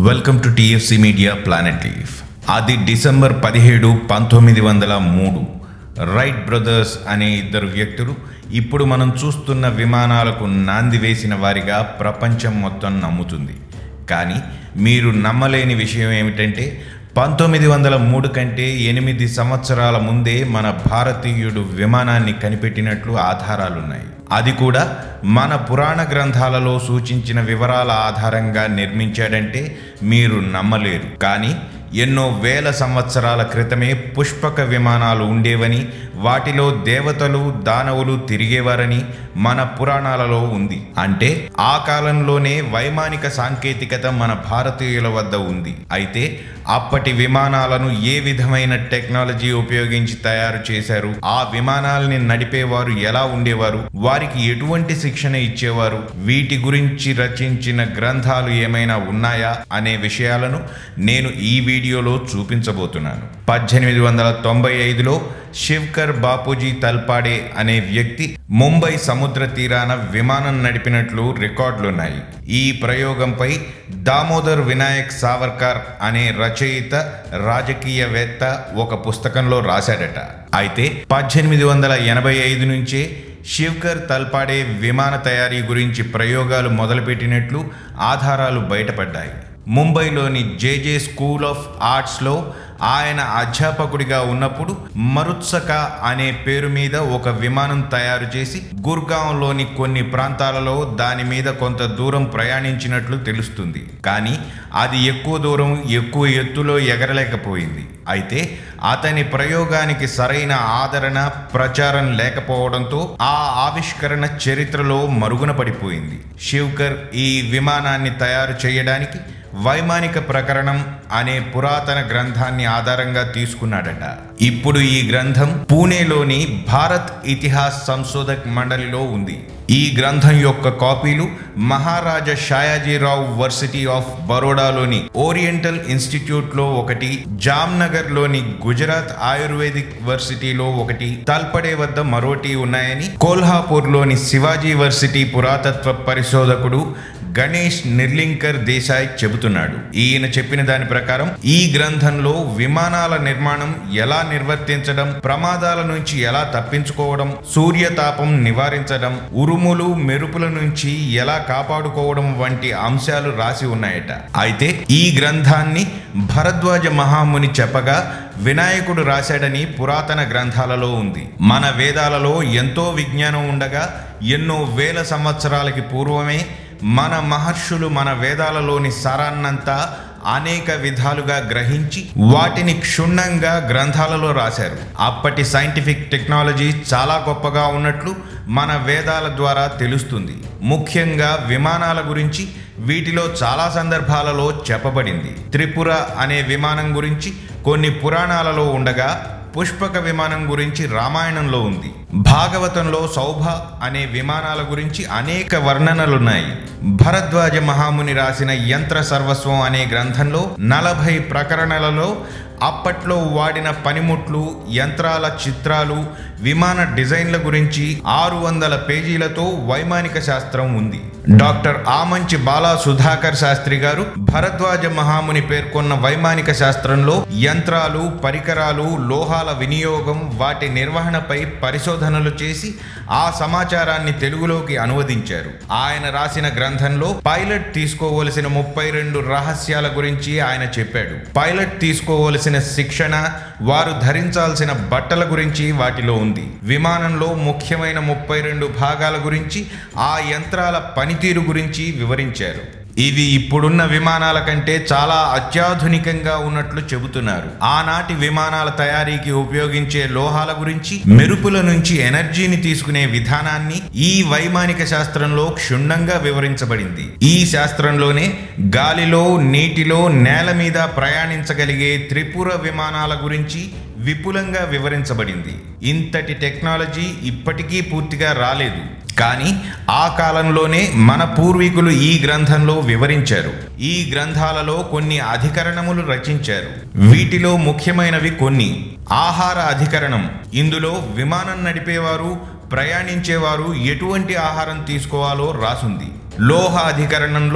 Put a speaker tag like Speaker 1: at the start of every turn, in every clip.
Speaker 1: welcome to TFC media planet leaf అది December పదిహేడు పంతొమ్మిది వందల మూడు రైట్ బ్రదర్స్ అనే ఇద్దరు వ్యక్తులు ఇప్పుడు మనం చూస్తున్న విమానాలకు నాంది వేసిన వారిగా ప్రపంచం మొత్తం నమ్ముతుంది కానీ మీరు నమ్మలేని విషయం ఏమిటంటే పంతొమ్మిది వందల మూడు కంటే ఎనిమిది సంవత్సరాల ముందే మన భారతీయుడు విమానాన్ని కనిపెట్టినట్లు ఆధారాలున్నాయి అది కూడా మన పురాణ గ్రంథాలలో సూచించిన వివరాల ఆధారంగా నిర్మించాడంటే మీరు నమ్మలేరు కానీ ఎన్నో వేల సంవత్సరాల క్రితమే పుష్పక విమానాలు ఉండేవని వాటిలో దేవతలు దానవులు తిరిగేవారని మన పురాణాలలో ఉంది అంటే ఆ కాలంలోనే వైమానిక సాంకేతికత మన భారతీయుల వద్ద ఉంది అయితే అప్పటి విమానాలను ఏ విధమైన టెక్నాలజీ ఉపయోగించి తయారు చేశారు ఆ విమానాలని నడిపేవారు ఎలా ఉండేవారు వారికి ఎటువంటి శిక్షణ ఇచ్చేవారు వీటి గురించి రచించిన గ్రంథాలు ఏమైనా ఉన్నాయా అనే విషయాలను నేను ఈ వీడియోలో చూపించబోతున్నాను పద్దెనిమిది వందల తొంభై ఐదులో శివ్కర్ బాపూజీ తల్పాడే అనే వ్యక్తి ముంబై సముద్ర తీరాన విమానం నడిపినట్లు రికార్డులున్నాయి ఈ ప్రయోగంపై దామోదర్ వినాయక్ సావర్కర్ అనే రచయిత రాజకీయవేత్త ఒక పుస్తకంలో రాశాడట అయితే పద్దెనిమిది వందల ఎనభై ఐదు నుంచే శివ్కర్ తల్పాడే విమాన తయారీ గురించి ప్రయోగాలు మొదలుపెట్టినట్లు ఆధారాలు బయటపడ్డాయి ముంబైలోని జేజే స్కూల్ ఆఫ్ ఆర్ట్స్లో ఆయన అధ్యాపకుడిగా ఉన్నప్పుడు మరుత్సక అనే పేరు మీద ఒక విమానం తయారు చేసి గుర్గాంలోని కొన్ని ప్రాంతాలలో దాని మీద కొంత దూరం ప్రయాణించినట్లు తెలుస్తుంది కానీ అది ఎక్కువ దూరం ఎక్కువ ఎత్తులో ఎగరలేకపోయింది అయితే అతని ప్రయోగానికి సరైన ఆదరణ ప్రచారం లేకపోవడంతో ఆ ఆవిష్కరణ చరిత్రలో మరుగున పడిపోయింది శివ్కర్ ఈ విమానాన్ని తయారు చేయడానికి వైమానిక ప్రకరణం అనే పురాతన గ్రంథాన్ని ఆధారంగా తీసుకున్నాడట ఇప్పుడు ఈ గ్రంథం పూణేలోని భారత్ ఇతిహాస్ సంశోధక్ మండలిలో ఉంది ఈ గ్రంథం యొక్క కాపీలు మహారాజా షాయాజీరావు వర్సిటీ ఆఫ్ బరోడాలోని ఓరియంటల్ ఇన్స్టిట్యూట్లో ఒకటి జామ్నగర్ లోని గుజరాత్ ఆయుర్వేదిక్ వర్సిటీలో ఒకటి తల్పడే వద్ద మరోటి ఉన్నాయని కోల్హాపూర్ లోని శివాజీ వర్సిటీ పురాతత్వ పరిశోధకుడు గణేష్ నిర్లింకర్ దేశాయ్ చెబుతున్నాడు ఈయన చెప్పిన దాని ప్రకారం ఈ గ్రంథంలో విమానాల నిర్మాణం ఎలా నిర్వర్తించడం ప్రమాదాల నుంచి ఎలా తప్పించుకోవడం సూర్యతాపం నివారించడం ఉరుములు మెరుపుల నుంచి ఎలా కాపాడుకోవడం వంటి అంశాలు రాసి ఉన్నాయట అయితే ఈ గ్రంథాన్ని భరద్వాజ మహాముని చెప్పగా వినాయకుడు రాశాడని పురాతన గ్రంథాలలో ఉంది మన వేదాలలో ఎంతో విజ్ఞానం ఉండగా ఎన్నో వేల సంవత్సరాలకి పూర్వమే మన మహర్షులు మన వేదాలలోని సారాన్నంతా అనేక విధాలుగా గ్రహించి వాటిని క్షుణ్ణంగా గ్రంథాలలో రాశారు అప్పటి సైంటిఫిక్ టెక్నాలజీ చాలా గొప్పగా ఉన్నట్లు మన వేదాల ద్వారా తెలుస్తుంది ముఖ్యంగా విమానాల గురించి వీటిలో చాలా సందర్భాలలో చెప్పబడింది త్రిపుర అనే విమానం గురించి కొన్ని పురాణాలలో ఉండగా పుష్పక విమానం గురించి రామాయణంలో ఉంది భాగవతంలో సౌభ అనే విమానాల గురించి అనేక వర్ణనలున్నాయి భరద్వాజ మహాముని రాసిన యంత్ర సర్వస్వం అనే గ్రంథంలో నలభై ప్రకరణలలో అప్పట్లో వాడిన పనిముట్లు యంత్రాల చిత్రాలు విమాన డిజైన్ల గురించి ఆరు వందల పేజీలతో వైమానిక శాస్త్రం ఉంది డాక్టర్ ఆమంచి బాలా సుధాకర్ శాస్త్రి గారు భరద్వాజ మహాముని పేర్కొన్న వైమానిక శాస్త్రంలో యంత్రాలు పరికరాలు లోహాల వినియోగం వాటి నిర్వహణపై పరిశోధనలు చేసి ఆ సమాచారాన్ని తెలుగులోకి అనువదించారు ఆయన రాసిన గ్రంథంలో పైలట్ తీసుకోవలసిన ముప్పై రెండు రహస్యాల గురించి ఆయన చెప్పాడు పైలట్ తీసుకోవలసిన శిక్షణ వారు ధరించాల్సిన బట్టల గురించి వాటిలో ఉంది విమానంలో ముఖ్యమైన ముప్పై రెండు భాగాల గురించి ఆ యంత్రాల పనితీరు గురించి వివరించారు ఇవి ఇప్పుడున్న విమానాల కంటే చాలా అత్యాధునికంగా ఉన్నట్లు చెబుతున్నారు ఆనాటి విమానాల తయారీకి ఉపయోగించే లోహాల గురించి మెరుపుల నుంచి ఎనర్జీని తీసుకునే విధానాన్ని ఈ వైమానిక శాస్త్రంలో క్షుణ్ణంగా వివరించబడింది ఈ శాస్త్రంలోనే గాలిలో నీటిలో నేల మీద ప్రయాణించగలిగే త్రిపుర విమానాల గురించి విపులంగా వివరించబడింది ఇంతటి టెక్నాలజీ ఇప్పటికీ పూర్తిగా రాలేదు కానీ ఆ కాలంలోనే మన పూర్వీకులు ఈ గ్రంథంలో వివరించారు ఈ గ్రంథాలలో కొన్ని అధికరణములు రచించారు వీటిలో ముఖ్యమైనవి కొన్ని ఆహార అధికరణం ఇందులో విమానం నడిపేవారు ప్రయాణించేవారు ఎటువంటి ఆహారం తీసుకోవాలో రాసుంది లోహ అధికరణంలో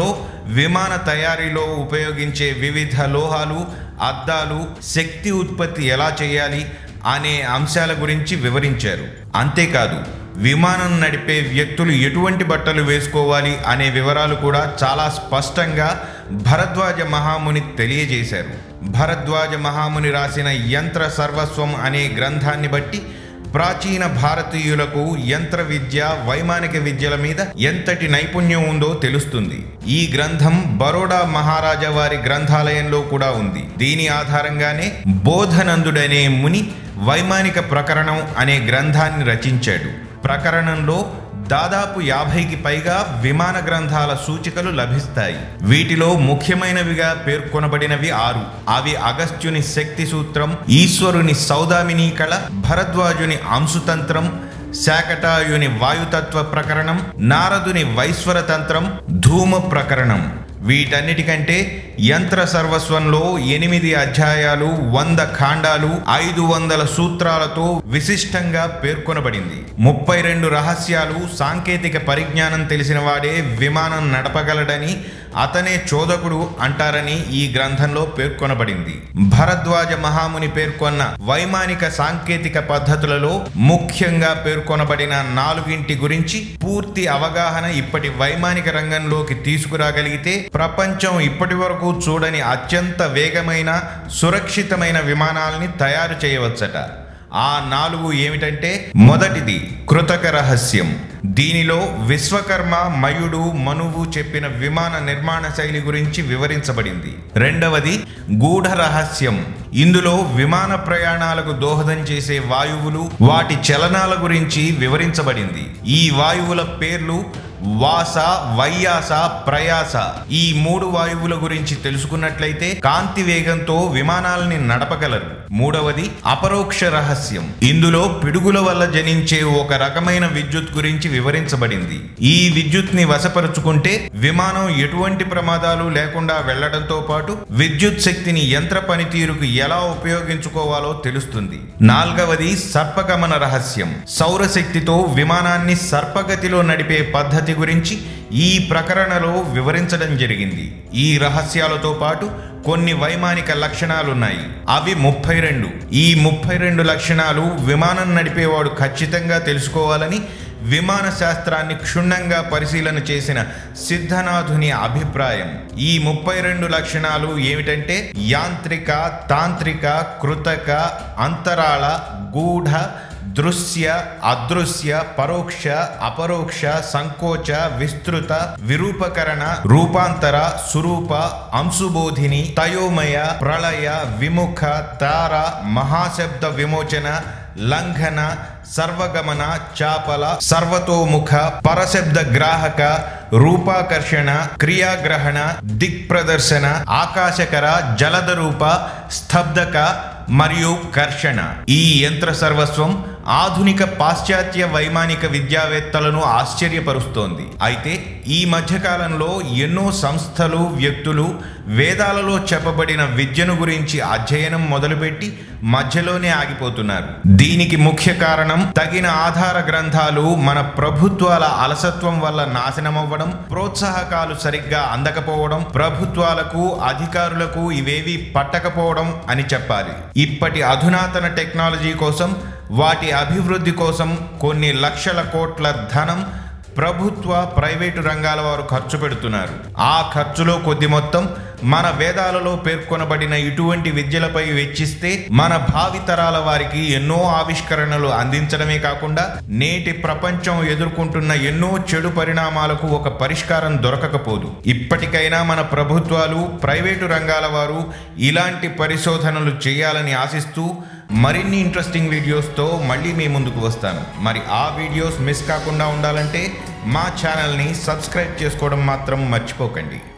Speaker 1: విమాన తయారీలో ఉపయోగించే వివిధ లోహాలు అద్దాలు శక్తి ఉత్పత్తి ఎలా చేయాలి అనే అంశాల గురించి వివరించారు అంతేకాదు విమానం నడిపే వ్యక్తులు ఎటువంటి బట్టలు వేసుకోవాలి అనే వివరాలు కూడా చాలా స్పష్టంగా భరద్వాజ మహాముని తెలియజేశారు భరద్వాజ మహాముని రాసిన యంత్ర సర్వస్వం అనే గ్రంథాన్ని బట్టి ప్రాచీన భారతీయులకు యంత్ర విద్య వైమానిక విద్యల మీద ఎంతటి నైపుణ్యం ఉందో తెలుస్తుంది ఈ గ్రంథం బరోడా మహారాజా వారి గ్రంథాలయంలో కూడా ఉంది దీని ఆధారంగానే బోధనందుడనే ముని వైమానిక ప్రకరణం అనే గ్రంథాన్ని రచించాడు ప్రకరణంలో దాదాపు యాభైకి పైగా విమాన గ్రంథాల సూచికలు లభిస్తాయి వీటిలో ముఖ్యమైనవిగా పేర్కొనబడినవి ఆరు అవి అగస్త్యుని శక్తి సూత్రం ఈశ్వరుని సౌదామిని కళ భరద్వాజుని అంశుతంత్రం శాకటాయుని వాయుతత్వ ప్రకరణం నారదుని వైశ్వర తంత్రం ధూమ ప్రకరణం వీటన్నిటికంటే యంత్ర సర్వస్వంలో ఎనిమిది అధ్యాయాలు వంద ఖాండాలు ఐదు వందల సూత్రాలతో విశిష్టంగా పేర్కొనబడింది ముప్పై రెండు రహస్యాలు సాంకేతిక పరిజ్ఞానం తెలిసిన వాడే విమానం నడపగలడని అతనే చోదకుడు అంటారని ఈ గ్రంథంలో పేర్కొనబడింది భరద్వాజ మహాముని పేర్కొన్న వైమానిక సాంకేతిక పద్ధతులలో ముఖ్యంగా పేర్కొనబడిన నాలుగింటి గురించి పూర్తి అవగాహన ఇప్పటి వైమానిక రంగంలోకి తీసుకురాగలిగితే ప్రపంచం ఇప్పటి వరకు చూడని అత్యంత వేగమైన సురక్షితమైన విమానాల్ని తయారు చేయవచ్చట ఆ నాలుగు ఏమిటంటే మొదటిది కృతక రహస్యం దీనిలో విశ్వకర్మ మయుడు మనువు చెప్పిన విమాన నిర్మాణ శైలి గురించి వివరించబడింది రెండవది గూఢ రహస్యం ఇందులో విమాన ప్రయాణాలకు దోహదం చేసే వాయువులు వాటి చలనాల గురించి వివరించబడింది ఈ వాయువుల పేర్లు వాస వైయాస ప్రయాస ఈ మూడు వాయువుల గురించి తెలుసుకున్నట్లయితే కాంతి వేగంతో విమానాలని నడపగలరు మూడవది అపరోక్ష రహస్యం ఇందులో పిడుగుల వల్ల జనించే ఒక రకమైన విద్యుత్ గురించి వివరించబడింది ఈ విద్యుత్ ని వశపరుచుకుంటే విమానం ఎటువంటి ప్రమాదాలు లేకుండా వెళ్లడంతో పాటు విద్యుత్ శక్తిని యంత్ర పనితీరుకు ఎలా ఉపయోగించుకోవాలో తెలుస్తుంది నాల్గవది సర్పగమన రహస్యం సౌరశక్తితో విమానాన్ని సర్పగతిలో నడిపే పద్ధతి గురించి ఈ ప్రకరణలో వివరించడం జరిగింది ఈ రహస్యాలతో పాటు కొన్ని వైమానిక లక్షణాలున్నాయి అవి ముప్పై రెండు ఈ ముప్పై రెండు లక్షణాలు విమానం నడిపేవాడు ఖచ్చితంగా తెలుసుకోవాలని విమాన శాస్త్రాన్ని క్షుణ్ణంగా పరిశీలన చేసిన సిద్ధనాథుని అభిప్రాయం ఈ ముప్పై రెండు లక్షణాలు ఏమిటంటే యాంత్రిక తాంత్రిక కృతక అంతరాళ గూఢ దృశ్య అదృశ్య పరోక్ష అపరోక్ష సంకోచ విస్తృత విరూపకరణ రూపాంతర సురూప అంశుబోధిని తయోమయ ప్రళయ విముఖ తార మహాశబ్ద విమోచన లంఘన సర్వగమన చాపల సర్వతోముఖ పరశబ్ద గ్రాహక రూపాకర్షణ క్రియాగ్రహణ దిక్ప్రదర్శన ఆకాశకర జలద రూప స్తబ్దక మరియు కర్షణ ఈ యంత్ర సర్వస్వం ఆధునిక పాశ్చాత్య వైమానిక విద్యావేత్తలను ఆశ్చర్యపరుస్తోంది అయితే ఈ మధ్యకాలంలో ఎన్నో సంస్థలు వ్యక్తులు వేదాలలో చెప్పబడిన విద్యను గురించి అధ్యయనం మొదలుపెట్టి మధ్యలోనే ఆగిపోతున్నారు దీనికి ముఖ్య కారణం తగిన ఆధార గ్రంథాలు మన ప్రభుత్వాల అలసత్వం వల్ల నాశనమవ్వడం ప్రోత్సాహకాలు సరిగ్గా అందకపోవడం ప్రభుత్వాలకు అధికారులకు ఇవేవి పట్టకపోవడం అని చెప్పాలి ఇప్పటి అధునాతన టెక్నాలజీ కోసం వాటి అభివృద్ధి కోసం కొన్ని లక్షల కోట్ల ధనం ప్రభుత్వ ప్రైవేటు రంగాల వారు ఖర్చు పెడుతున్నారు ఆ ఖర్చులో కొద్ది మొత్తం మన వేదాలలో పేర్కొనబడిన ఇటువంటి విద్యలపై వెచ్చిస్తే మన భావితరాల వారికి ఎన్నో ఆవిష్కరణలు అందించడమే కాకుండా నేటి ప్రపంచం ఎదుర్కొంటున్న ఎన్నో చెడు పరిణామాలకు ఒక పరిష్కారం దొరకకపోదు ఇప్పటికైనా మన ప్రభుత్వాలు ప్రైవేటు రంగాల వారు ఇలాంటి పరిశోధనలు చేయాలని ఆశిస్తూ మరిన్ని ఇంట్రెస్టింగ్ వీడియోస్తో మళ్ళీ మీ ముందుకు వస్తాను మరి ఆ వీడియోస్ మిస్ కాకుండా ఉండాలంటే మా ఛానల్ని సబ్స్క్రైబ్ చేసుకోవడం మాత్రం మర్చిపోకండి